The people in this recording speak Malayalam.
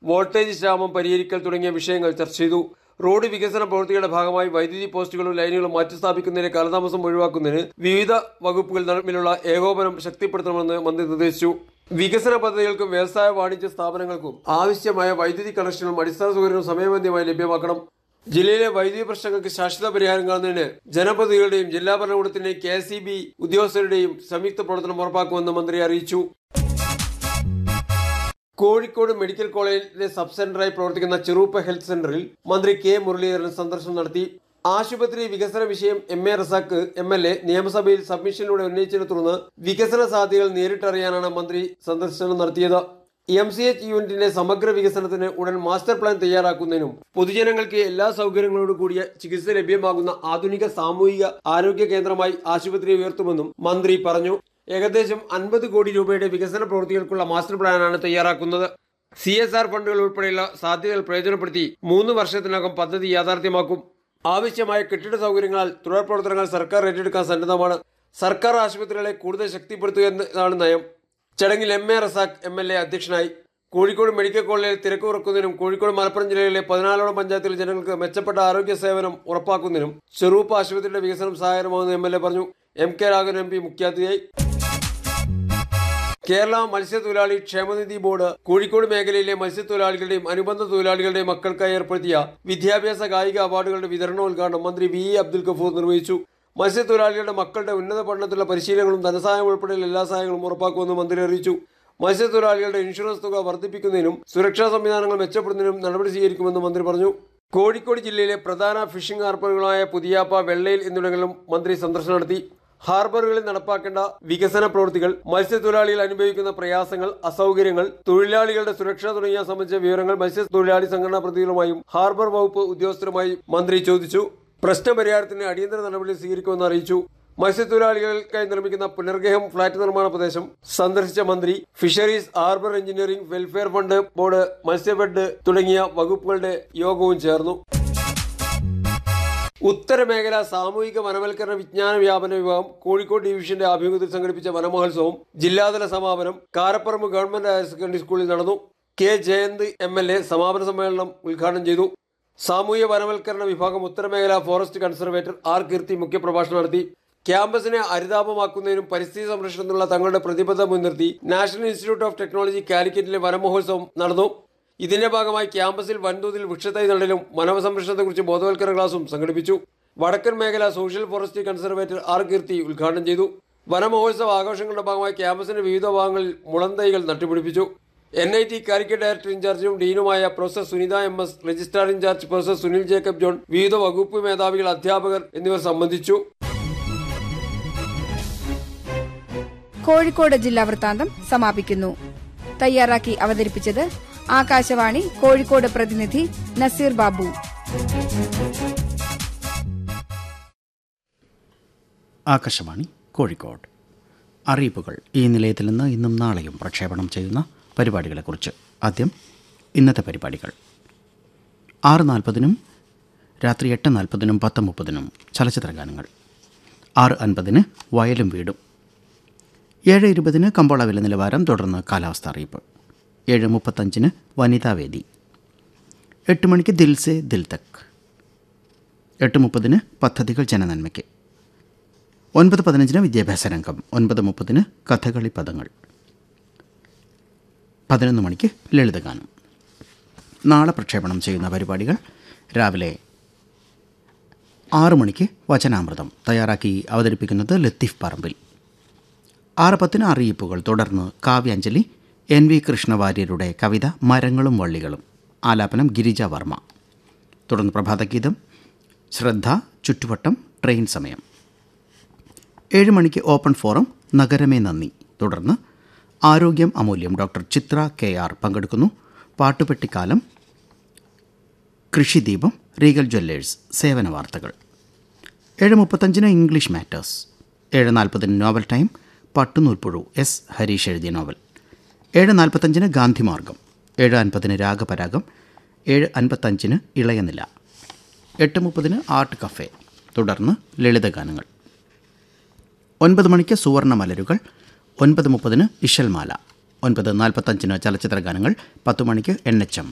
വോൾട്ടേജ് ക്ഷാമം പരിഹരിക്കൽ തുടങ്ങിയ വിഷയങ്ങൾ ചർച്ച ചെയ്തു റോഡ് വികസന പ്രവൃത്തിയുടെ ഭാഗമായി വൈദ്യുതി പോസ്റ്റുകളും ലൈനുകളും മാറ്റിസ്ഥാപിക്കുന്നതിന് കാലതാമസം ഒഴിവാക്കുന്നതിന് വിവിധ വകുപ്പുകൾ തമ്മിലുള്ള ഏകോപനം ശക്തിപ്പെടുത്തണമെന്ന് മന്ത്രി നിർദ്ദേശിച്ചു വികസന പദ്ധതികൾക്കും വ്യവസായ വാണിജ്യ സ്ഥാപനങ്ങൾക്കും ആവശ്യമായ വൈദ്യുതി കണക്ഷനും അടിസ്ഥാന സൗകര്യവും സമയബന്ധിതമായി ലഭ്യമാക്കണം ജില്ലയിലെ വൈദ്യുതി പ്രശ്നങ്ങൾക്ക് ശാശ്വത പരിഹാരം കാണുന്നതിന് ജനപ്രതിനിധികളുടെയും ജില്ലാ ഭരണകൂടത്തിന്റെയും കെ എസ് ഉദ്യോഗസ്ഥരുടെയും സംയുക്ത പ്രവർത്തനം ഉറപ്പാക്കുമെന്ന് മന്ത്രി അറിയിച്ചു കോഴിക്കോട് മെഡിക്കൽ കോളേജിലെ സബ് സെന്ററായി പ്രവർത്തിക്കുന്ന ചെറൂപ്പ ഹെൽത്ത് സെന്ററിൽ മന്ത്രി കെ മുരളീധരൻ സന്ദർശനം നടത്തി ആശുപത്രി വികസന വിഷയം M A Razak M L A നിയമസഭയിൽ സബ്മിഷനിലൂടെ ഉന്നയിച്ചതിനെ തുടർന്ന് വികസന സാധ്യതകൾ നേരിട്ടറിയാനാണ് മന്ത്രി സന്ദർശനം നടത്തിയത് എം സി എച്ച് യൂണിറ്റിന്റെ സമഗ്ര വികസനത്തിന് ഉടൻ മാസ്റ്റർ പ്ലാൻ തയ്യാറാക്കുന്നതിനും പൊതുജനങ്ങൾക്ക് എല്ലാ സൗകര്യങ്ങളോട് കൂടിയ ചികിത്സ ലഭ്യമാകുന്ന ആധുനിക സാമൂഹിക ആരോഗ്യ കേന്ദ്രമായി ആശുപത്രി ഉയർത്തുമെന്നും മന്ത്രി പറഞ്ഞു ഏകദേശം അൻപത് കോടി രൂപയുടെ വികസന പ്രവൃത്തികൾക്കുള്ള മാസ്റ്റർ പ്ലാനാണ് തയ്യാറാക്കുന്നത് സി എസ് ആർ ഫണ്ടുകൾ ഉൾപ്പെടെയുള്ള സാധ്യതകൾ പ്രയോജനപ്പെടുത്തി മൂന്ന് വർഷത്തിനകം പദ്ധതി യാഥാർത്ഥ്യമാക്കും ആവശ്യമായ കെട്ടിട സൗകര്യങ്ങളാൽ തുടർ പ്രവർത്തനങ്ങൾ സർക്കാർ ഏറ്റെടുക്കാൻ സന്നദ്ധമാണ് സർക്കാർ ആശുപത്രികളെ കൂടുതൽ ശക്തിപ്പെടുത്തുക എന്നതാണ് നയം ചടങ്ങിൽ M A Razak M L A അധ്യക്ഷനായി കോഴിക്കോട് മെഡിക്കൽ കോളേജിൽ തിരക്ക് കുറക്കുന്നതിനും കോഴിക്കോട് മലപ്പുറം ജില്ലയിലെ പതിനാലോളം പഞ്ചായത്തിലെ ജനങ്ങൾക്ക് മെച്ചപ്പെട്ട ആരോഗ്യ സേവനം ഉറപ്പാക്കുന്നതിനും ചെറൂപ്പ് ആശുപത്രിയുടെ വികസനം സഹായകരമാകുമെന്ന് എം എൽ എ പറഞ്ഞു M K Raghavan M P മുഖ്യാതിഥിയായി കേരള മത്സ്യത്തൊഴിലാളി ക്ഷേമനിധി ബോർഡ് കോഴിക്കോട് മേഖലയിലെ മത്സ്യത്തൊഴിലാളികളുടെയും അനുബന്ധ തൊഴിലാളികളുടെയും മക്കൾക്കായി ഏർപ്പെടുത്തിയ വിദ്യാഭ്യാസ കായിക അവാർഡുകളുടെ വിതരണോദ്ഘാടനം മന്ത്രി വി ഇ അബ്ദുൽ ഗഫൂർ നിർവഹിച്ചു മത്സ്യത്തൊഴിലാളികളുടെ മക്കളുടെ ഉന്നത പഠനത്തിലുള്ള പരിശീലനങ്ങളും ധനസഹായം ഉൾപ്പെടെയുള്ള എല്ലാ സഹായങ്ങളും ഉറപ്പാക്കുമെന്ന് മന്ത്രി അറിയിച്ചു മത്സ്യത്തൊഴിലാളികളുടെ ഇൻഷുറൻസ് തുക വർദ്ധിപ്പിക്കുന്നതിനും സുരക്ഷാ സംവിധാനങ്ങൾ മെച്ചപ്പെടുന്നതിനും നടപടി സ്വീകരിക്കുമെന്ന് മന്ത്രി പറഞ്ഞു കോഴിക്കോട് ജില്ലയിലെ പ്രധാന ഫിഷിംഗ് ഹാർബറുകളായ പുതിയാപ്പ വെള്ളയിൽ എന്നിവിടങ്ങളിലും മന്ത്രി സന്ദർശനം നടത്തി ഹാർബറുകളിൽ നടപ്പാക്കേണ്ട വികസന പ്രവൃത്തികൾ മത്സ്യത്തൊഴിലാളികൾ അനുഭവിക്കുന്ന പ്രയാസങ്ങൾ അസൗകര്യങ്ങൾ തൊഴിലാളികളുടെ സുരക്ഷ തുടങ്ങിയ സംബന്ധിച്ച വിവരങ്ങൾ മത്സ്യത്തൊഴിലാളി സംഘടനാ പ്രതിനിധികളുമായും ഹാർബർ വകുപ്പ് ഉദ്യോഗസ്ഥരുമായും മന്ത്രി ചോദിച്ചു പ്രശ്നപരിഹാരത്തിന് അടിയന്തര നടപടി സ്വീകരിക്കുമെന്ന് അറിയിച്ചു മത്സ്യത്തൊഴിലാളികൾക്കായി നിർമ്മിക്കുന്ന പുനർഗേഹം ഫ്ളാറ്റ് നിർമ്മാണ പ്രദേശം സന്ദർശിച്ച മന്ത്രി fisheries harbour engineering welfare fund board Matsyafed തുടങ്ങിയ വകുപ്പുകളുടെ യോഗവും ചേർന്നു ഉത്തരമേഖല സാമൂഹിക വനവൽക്കരണ വിജ്ഞാന വ്യാപന വിഭാഗം കോഴിക്കോട് ഡിവിഷന്റെ ആഭിമുഖ്യത്തിൽ സംഘടിപ്പിച്ച വനമഹോത്സവം ജില്ലാതല സമാപനം കാരപ്പറമ്പ് ഗവൺമെന്റ് ഹയർ സെക്കൻഡറി സ്കൂളിൽ നടന്നു K Jayanth M L A സമാപന സമ്മേളനം ഉദ്ഘാടനം ചെയ്തു സാമൂഹ്യ വനവൽക്കരണ വിഭാഗം ഉത്തരമേഖല ഫോറസ്റ്റ് കൺസർവേറ്റർ ആർ കീർത്തി മുഖ്യപ്രഭാഷണം നടത്തി ക്യാമ്പസിനെ ഹരിതാപമാക്കുന്നതിനും പരിസ്ഥിതി സംരക്ഷണത്തിനുള്ള തങ്ങളുടെ പ്രതിബദ്ധത മുൻനിർത്തി നാഷണൽ ഇൻസ്റ്റിറ്റ്യൂട്ട് ഓഫ് ടെക്നോളജി കാലിക്കറ്റിലെ വനമഹോത്സവം നടന്നു ഇതിന്റെ ഭാഗമായി ക്യാമ്പസിൽ വൻതോതിൽ വൃക്ഷത്തൈ നടലും വനസംരക്ഷണത്തെക്കുറിച്ച് ബോധവൽക്കരണ ക്ലാസും സംഘടിപ്പിച്ചു വടക്കൻ മേഖല social forestry conservator R Keerthi ഉദ്ഘാടനം ചെയ്തു വനമഹോത്സവ ആഘോഷങ്ങളുടെ ഭാഗമായി ക്യാമ്പസിന്റെ വിവിധ ഭാഗങ്ങളിൽ മുളന്തൈകൾ നട്ടുപിടിപ്പിച്ചു N I T Calicut director ഇൻചാർജും ഡീനുമായ professor Sunitha M S registrar in charge professor Sunil Jacob John വിവിധ വകുപ്പ് മേധാവികൾ അധ്യാപകർ എന്നിവർ സംബന്ധിച്ചു കോഴിക്കോട് ജില്ലാ വൃത്താന്തം സമാപിക്കുന്നു തയ്യാറാക്കി അവതരിപ്പിച്ചത് ആകാശവാണി കോഴിക്കോട് പ്രതിനിധി നസീർ ബാബു ആകാശവാണി കോഴിക്കോട് അറിയിപ്പുകൾ ഈ നിലയത്തിൽ നിന്ന് ഇന്നും നാളെയും പ്രക്ഷേപണം ചെയ്യുന്ന പരിപാടികളെക്കുറിച്ച് ആദ്യം ഇന്നത്തെ പരിപാടികൾ ആറ് നാൽപ്പതിനും രാത്രി എട്ട് നാൽപ്പതിനും പത്ത് മുപ്പതിനും ചലച്ചിത്ര ഗാനങ്ങൾ ആറ് അൻപതിന് വയലും വീടും ഏഴ് ഇരുപതിന് കമ്പോള വില നിലവാരം തുടർന്ന് കാലാവസ്ഥ അറിയിപ്പ് ഏഴ് മുപ്പത്തഞ്ചിന് വനിതാവേദി എട്ട് മണിക്ക് ദിൽസെ ദിൽ തക് എട്ട് മുപ്പതിന് പദ്ധതികൾ ജനനന്മയ്ക്ക് ഒൻപത് പതിനഞ്ചിന് വിദ്യാഭ്യാസ രംഗം ഒൻപത് മുപ്പതിന് കഥകളി പദങ്ങൾ പതിനൊന്ന് മണിക്ക് ലളിതഗാനം നാളെ പ്രക്ഷേപണം ചെയ്യുന്ന പരിപാടികൾ രാവിലെ ആറു മണിക്ക് വചനാമൃതം തയ്യാറാക്കി അവതരിപ്പിക്കുന്നത് ലത്തീഫ് പറമ്പിൽ ആറ് പത്തിന് അറിയിപ്പുകൾ തുടർന്ന് കാവ്യാഞ്ജലി എൻ വി കൃഷ്ണവാര്യരുടെ കവിത മരങ്ങളും വള്ളികളും ആലാപനം ഗിരിജ വർമ്മ തുടർന്ന് പ്രഭാതഗീതം ശ്രദ്ധ ചുറ്റുവട്ടം ട്രെയിൻ സമയം ഏഴ് മണിക്ക് ഓപ്പൺ ഫോറം നഗരമേ നന്ദി തുടർന്ന് ആരോഗ്യം അമൂല്യം ഡോക്ടർ ചിത്ര കെ ആർ പങ്കെടുക്കുന്നു പാട്ടുപെട്ടിക്കാലം കൃഷിദീപം റീഗൽ ജ്വല്ലേഴ്സ് സേവന വാർത്തകൾ ഏഴ് മുപ്പത്തഞ്ചിന് ഇംഗ്ലീഷ് മാറ്റേഴ്സ് ഏഴ് നാൽപ്പതിന് നോവൽ ടൈം പട്ടുനൂൽപ്പുഴു എസ് ഹരീഷ് എഴുതിയ നോവൽ ഏഴ് നാൽപ്പത്തഞ്ചിന് ഗാന്ധിമാർഗം ഏഴ് അൻപതിന് രാഗപരാഗം ഏഴ് അൻപത്തഞ്ചിന് ഇളയനില എട്ട് മുപ്പതിന് ആർട്ട് കഫേ തുടർന്ന് ലളിതഗാനങ്ങൾ ഒൻപത് മണിക്ക് സുവർണ മലരുകൾ ഒൻപത് മുപ്പതിന് ഇഷൽമാല ഒൻപത് നാൽപ്പത്തഞ്ചിന് ചലച്ചിത്ര ഗാനങ്ങൾ പത്ത് മണിക്ക് എൻ എച്ച് എം